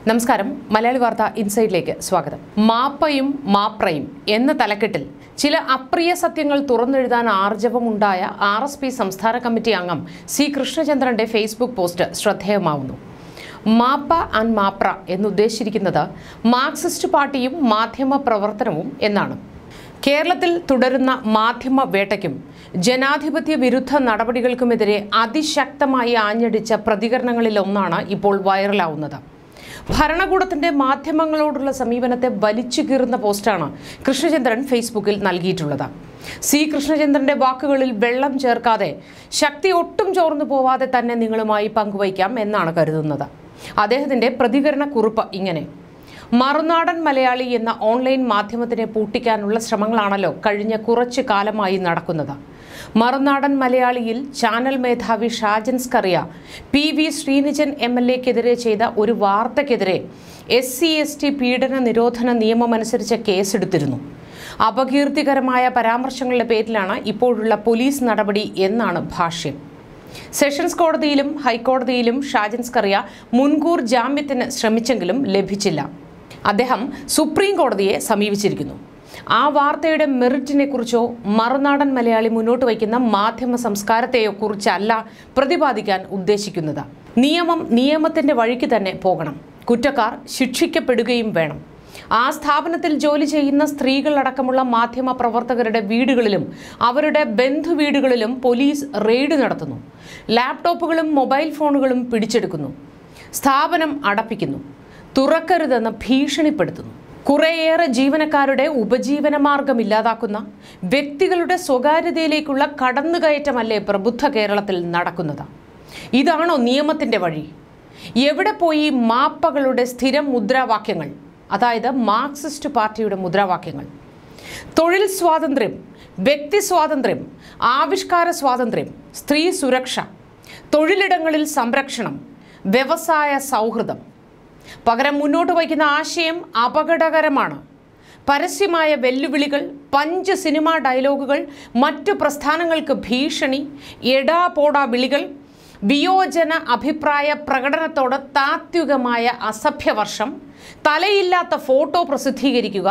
നമസ്കാരം മലയാളി വാർത്ത ഇൻസൈഡിലേക്ക് സ്വാഗതം മാപ്പയും മാപ്രയും എന്ന തലക്കെട്ടിൽ ചില അപ്രിയ സത്യങ്ങൾ തുറന്നെഴുതാൻ ആർജവമുണ്ടായ ആർ എസ് പി സംസ്ഥാന കമ്മിറ്റി അംഗം സി കൃഷ്ണചന്ദ്രന്റെ ഫേസ്ബുക്ക് പോസ്റ്റ് ശ്രദ്ധേയമാവുന്നു മാപ്പ ആൻഡ് മാപ്ര എന്നുദ്ദേശിച്ചിരിക്കുന്നത് മാർക്സിസ്റ്റ് പാർട്ടിയും മാധ്യമ പ്രവർത്തനവും എന്നാണ് കേരളത്തിൽ തുടരുന്ന മാധ്യമ വേട്ടയ്ക്കും ജനാധിപത്യ വിരുദ്ധ നടപടികൾക്കുമെതിരെ അതിശക്തമായി ആഞ്ഞടിച്ച പ്രതികരണങ്ങളിലൊന്നാണ് ഇപ്പോൾ വൈറലാവുന്നത് ഭരണകൂടത്തിന്റെ മാധ്യമങ്ങളോടുള്ള സമീപനത്തെ വലിച്ചു കീറുന്ന പോസ്റ്റാണ് കൃഷ്ണചന്ദ്രൻ ഫേസ്ബുക്കിൽ നൽകിയിട്ടുള്ളത് സി കൃഷ്ണചന്ദ്രന്റെ വാക്കുകളിൽ വെള്ളം ചേർക്കാതെ ശക്തി ഒട്ടും ചോർന്നു പോവാതെ തന്നെ നിങ്ങളുമായി പങ്കുവയ്ക്കാം എന്നാണ് കരുതുന്നത് അദ്ദേഹത്തിന്റെ പ്രതികരണ കുറിപ്പ് ഇങ്ങനെ മറുനാടൻ മലയാളി എന്ന ഓൺലൈൻ മാധ്യമത്തിനെ പൂട്ടിക്കാനുള്ള ശ്രമങ്ങളാണല്ലോ കഴിഞ്ഞ കുറച്ചു കാലമായി നടക്കുന്നത് മറുനാടൻ മലയാളിയിൽ ചാനൽ മേധാവി Shajan Skaria P V Sreenijan M L എക്കെതിരെ ചെയ്ത ഒരു വാർത്തയ്ക്കെതിരെ എസ് സി എസ് ടി പീഡന നിരോധന നിയമമനുസരിച്ച് കേസെടുത്തിരുന്നു അപകീർത്തികരമായ പരാമർശങ്ങളുടെ പേരിലാണ് ഇപ്പോഴുള്ള പോലീസ് നടപടി എന്നാണ് ഭാഷ്യം സെഷൻസ് കോടതിയിലും ഹൈക്കോടതിയിലും ഷാജൻ സ്കറിയ മുൻകൂർ ജാമ്യത്തിന് ശ്രമിച്ചെങ്കിലും ലഭിച്ചില്ല അദ്ദേഹം സുപ്രീം കോടതിയെ സമീപിച്ചിരിക്കുന്നു ആ വാർത്തയുടെ മെറിറ്റിനെ കുറിച്ചോ മറുനാടൻ മലയാളി മുന്നോട്ട് വയ്ക്കുന്ന മാധ്യമ സംസ്കാരത്തെയോ കുറിച്ചല്ല പ്രതിപാദിക്കാൻ ഉദ്ദേശിക്കുന്നത് നിയമം നിയമത്തിന്റെ വഴിക്ക് തന്നെ പോകണം കുറ്റക്കാർ ശിക്ഷിക്കപ്പെടുകയും വേണം ആ സ്ഥാപനത്തിൽ ജോലി ചെയ്യുന്ന സ്ത്രീകളടക്കമുള്ള മാധ്യമ പ്രവർത്തകരുടെ വീടുകളിലും അവരുടെ ബന്ധുവീടുകളിലും പോലീസ് റെയ്ഡ് നടത്തുന്നു ലാപ്ടോപ്പുകളും മൊബൈൽ ഫോണുകളും പിടിച്ചെടുക്കുന്നു സ്ഥാപനം അടപ്പിക്കുന്നു തുറക്കരുതെന്ന് ഭീഷണിപ്പെടുത്തുന്നു കുറേയേറെ ജീവനക്കാരുടെ ഉപജീവന മാർഗം ഇല്ലാതാക്കുന്ന വ്യക്തികളുടെ സ്വകാര്യതയിലേക്കുള്ള കടന്നുകയറ്റമല്ലേ പ്രബുദ്ധ കേരളത്തിൽ നടക്കുന്നത് ഇതാണോ നിയമത്തിന്റെ വഴി എവിടെ പോയി മാപ്പകളുടെ സ്ഥിരം മുദ്രാവാക്യങ്ങൾ അതായത് മാർക്സിസ്റ്റ് പാർട്ടിയുടെ മുദ്രാവാക്യങ്ങൾ തൊഴിൽ സ്വാതന്ത്ര്യം വ്യക്തി സ്വാതന്ത്ര്യം ആവിഷ്കാര സ്വാതന്ത്ര്യം സ്ത്രീ സുരക്ഷ തൊഴിലിടങ്ങളിൽ സംരക്ഷണം വ്യവസായ സൗഹൃദം പകരം മുന്നോട്ട് വയ്ക്കുന്ന ആശയം അപകടകരമാണ് പരസ്യമായ വെല്ലുവിളികൾ പഞ്ച് സിനിമാ ഡയലോഗുകൾ മറ്റു പ്രസ്ഥാനങ്ങൾക്ക് ഭീഷണി എടാ പോടാ വിളികൾ വിയോജന അഭിപ്രായ പ്രകടനത്തോട് താത്വികമായ അസഭ്യവർഷം തലയില്ലാത്ത ഫോട്ടോ പ്രസിദ്ധീകരിക്കുക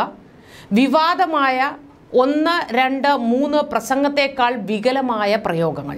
വിവാദമായ ഒന്ന് രണ്ട് മൂന്ന് പ്രസംഗത്തേക്കാൾ വികലമായ പ്രയോഗങ്ങൾ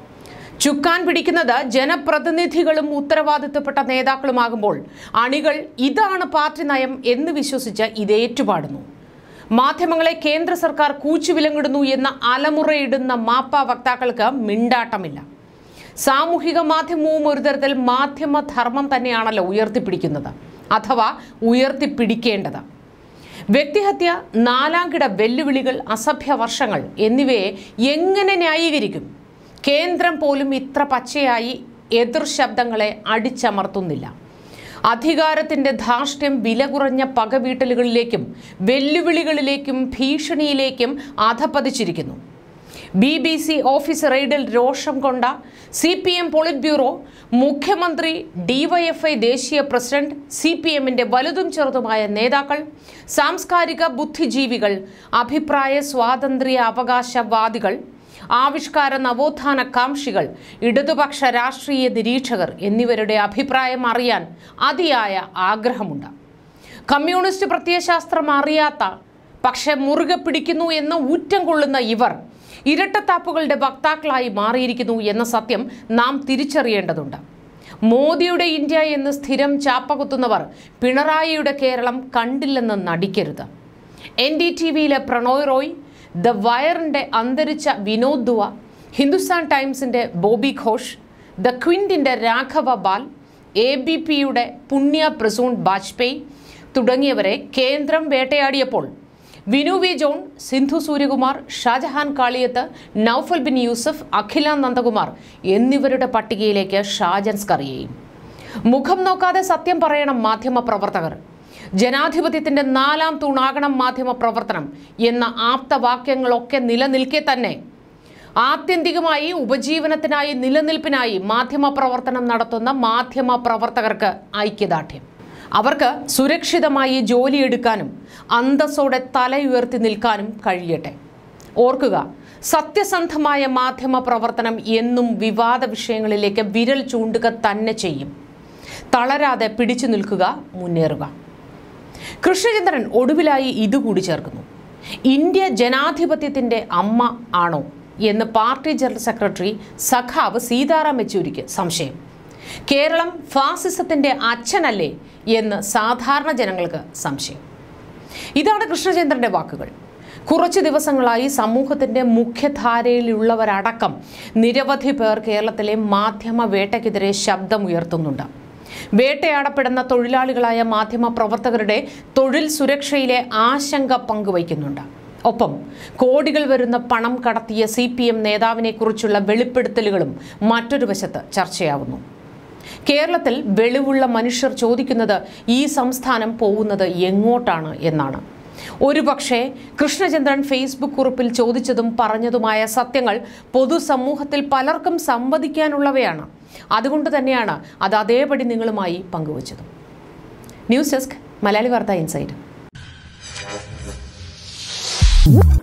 ചുക്കാൻ പിടിക്കുന്നത് ജനപ്രതിനിധികളും ഉത്തരവാദിത്തപ്പെട്ട നേതാക്കളുമാകുമ്പോൾ അണികൾ ഇതാണ് പാർട്ടി നയം എന്ന് വിശ്വസിച്ച് ഇത് ഏറ്റുപാടുന്നു മാധ്യമങ്ങളെ കേന്ദ്ര സർക്കാർ കൂച്ചുവിലങ്ങിടുന്നു എന്ന അലമുറയിടുന്ന മാപ്പ വക്താക്കൾക്ക് മിണ്ടാട്ടമില്ല സാമൂഹിക മാധ്യമവും ഒരു തരത്തിൽ മാധ്യമധർമ്മം തന്നെയാണല്ലോ ഉയർത്തിപ്പിടിക്കുന്നത് അഥവാ ഉയർത്തിപ്പിടിക്കേണ്ടത് വ്യക്തിഹത്യ നാലാംകിട വെല്ലുവിളികൾ അസഭ്യവർഷങ്ങൾ എന്നിവയെ എങ്ങനെ ന്യായീകരിക്കും കേന്ദ്രം പോലും ഇത്ര പച്ചയായി എതിർ ശബ്ദങ്ങളെ അടിച്ചമർത്തുന്നില്ല അധികാരത്തിന്റെ ധാർഷ്ട്യം വില കുറഞ്ഞ പകവീട്ടലുകളിലേക്കും വെല്ലുവിളികളിലേക്കും ഭീഷണിയിലേക്കും അധപ്പതിച്ചിരിക്കുന്നു ബി ബി സി ഓഫീസ് റെയ്ഡിൽ രോഷം കൊണ്ട C P M polit bureau മുഖ്യമന്ത്രി ഡിവൈഎഫ്ഐ ദേശീയ പ്രസിഡന്റ് സി പി എമ്മിന്റെ വലുതും ചെറുതുമായ നേതാക്കൾ സാംസ്കാരിക ബുദ്ധിജീവികൾ അഭിപ്രായ സ്വാതന്ത്ര്യ അവകാശവാദികൾ ആവിഷ്കാര നവോത്ഥാന കാംക്ഷികൾ ഇടതുപക്ഷ രാഷ്ട്രീയ നിരീക്ഷകർ എന്നിവരുടെ അഭിപ്രായം അറിയാൻ അതിയായ ആഗ്രഹമുണ്ട് കമ്മ്യൂണിസ്റ്റ് പ്രത്യയശാസ്ത്രം അറിയാത്ത പക്ഷെ മുറുകെ പിടിക്കുന്നു എന്ന് ഊറ്റം കൊള്ളുന്ന ഇവർ ഇരട്ടത്താപ്പുകളുടെ വക്താക്കളായി മാറിയിരിക്കുന്നു എന്ന സത്യം നാം തിരിച്ചറിയേണ്ടതുണ്ട് മോദിയുടെ ഇന്ത്യ എന്ന് സ്ഥിരം ചാപ്പകുത്തുന്നവർ പിണറായിയുടെ കേരളം കണ്ടില്ലെന്ന് നടിക്കരുത് എൻ ഡി ടി വിയിലെ പ്രണോയ് റോയ് ദ വയറിൻ്റെ അന്തരിച്ച വിനോദ് ദുവ ഹിന്ദുസ്ഥാൻ ടൈംസിൻ്റെ ബോബി ഘോഷ് ദ ക്വിൻറ്റിൻ്റെ രാഘവ ബാൽ എ ബി പിയുടെ പുണ്യ പ്രസൂൺ ബാജ്പേയി തുടങ്ങിയവരെ കേന്ദ്രം വേട്ടയാടിയപ്പോൾ വിനു വി ജോൺ സിന്ധു സൂര്യകുമാർ ഷാജഹാൻ കാളിയത്ത് നൌഫൽ ബിൻ യൂസഫ് അഖില നന്ദകുമാർ എന്നിവരുടെ പട്ടികയിലേക്ക് ഷാജൻ സ്കറിയയും മുഖം നോക്കാതെ സത്യം പറയണം മാധ്യമ പ്രവർത്തകർ ജനാധിപത്യത്തിന്റെ നാലാം തൂണാകണം മാധ്യമ പ്രവർത്തനം എന്ന ആപ്തവാക്യങ്ങളൊക്കെ നിലനിൽക്കെ തന്നെ ആത്യന്തികമായി ഉപജീവനത്തിനായി നിലനിൽപ്പിനായി മാധ്യമ പ്രവർത്തനം നടത്തുന്ന മാധ്യമ പ്രവർത്തകർക്ക് ഐക്യദാർഢ്യം അവർക്ക് സുരക്ഷിതമായി ജോലിയെടുക്കാനും അന്തസ്സോടെ തലയുയർത്തി നിൽക്കാനും കഴിയട്ടെ ഓർക്കുക സത്യസന്ധമായ മാധ്യമ പ്രവർത്തനം എന്നും വിവാദ വിഷയങ്ങളിലേക്ക് വിരൽ ചൂണ്ടുക തന്നെ ചെയ്യും തളരാതെ പിടിച്ചു നിൽക്കുക മുന്നേറുക കൃഷ്ണചന്ദ്രൻ ഒടുവിലായി ഇതുകൂടി ചേർക്കുന്നു ഇന്ത്യ ജനാധിപത്യത്തിന്റെ അമ്മ ആണോ എന്ന് പാർട്ടി ജനറൽ സെക്രട്ടറി സഖാവ് സീതാറാം യെച്ചൂരിക്ക് സംശയം കേരളം ഫാസിസത്തിന്റെ അച്ഛനല്ലേ എന്ന് സാധാരണ ജനങ്ങൾക്ക് സംശയം ഇതാണ് കൃഷ്ണചന്ദ്രന്റെ വാക്കുകൾ കുറച്ച് ദിവസങ്ങളായി സമൂഹത്തിന്റെ മുഖ്യധാരയിലുള്ളവരടക്കം നിരവധി പേർ കേരളത്തിലെ മാധ്യമ വേട്ടയ്ക്കെതിരെ ശബ്ദമുയർത്തുന്നുണ്ട് വേട്ടയാടപ്പെടുന്ന തൊഴിലാളികളായ മാധ്യമ പ്രവർത്തകരുടെ തൊഴിൽ സുരക്ഷയിലെ ആശങ്ക പങ്കുവയ്ക്കുന്നുണ്ട് ഒപ്പം കോടികൾ വരുന്ന പണം കടത്തിയ സി പി എം നേതാവിനെക്കുറിച്ചുള്ള വെളിപ്പെടുത്തലുകളും മറ്റൊരു വശത്ത് ചർച്ചയാവുന്നു കേരളത്തിൽ വെളിവുള്ള മനുഷ്യർ ചോദിക്കുന്നത് ഈ സംസ്ഥാനം പോകുന്നത് എങ്ങോട്ടാണ് എന്നാണ് ഒരുപക്ഷെ കൃഷ്ണചന്ദ്രൻ ഫേസ്ബുക്ക് കുറിപ്പിൽ ചോദിച്ചതും പറഞ്ഞതുമായ സത്യങ്ങൾ പൊതുസമൂഹത്തിൽ പലർക്കും സംവദിക്കാനുള്ളവയാണ് അതുകൊണ്ട് തന്നെയാണ് അത് അതേപടി നിങ്ങളുമായി പങ്കുവച്ചത് ന്യൂസ് ഡെസ്ക് മലയാളി വാർത്ത ഇൻസൈറ്റ്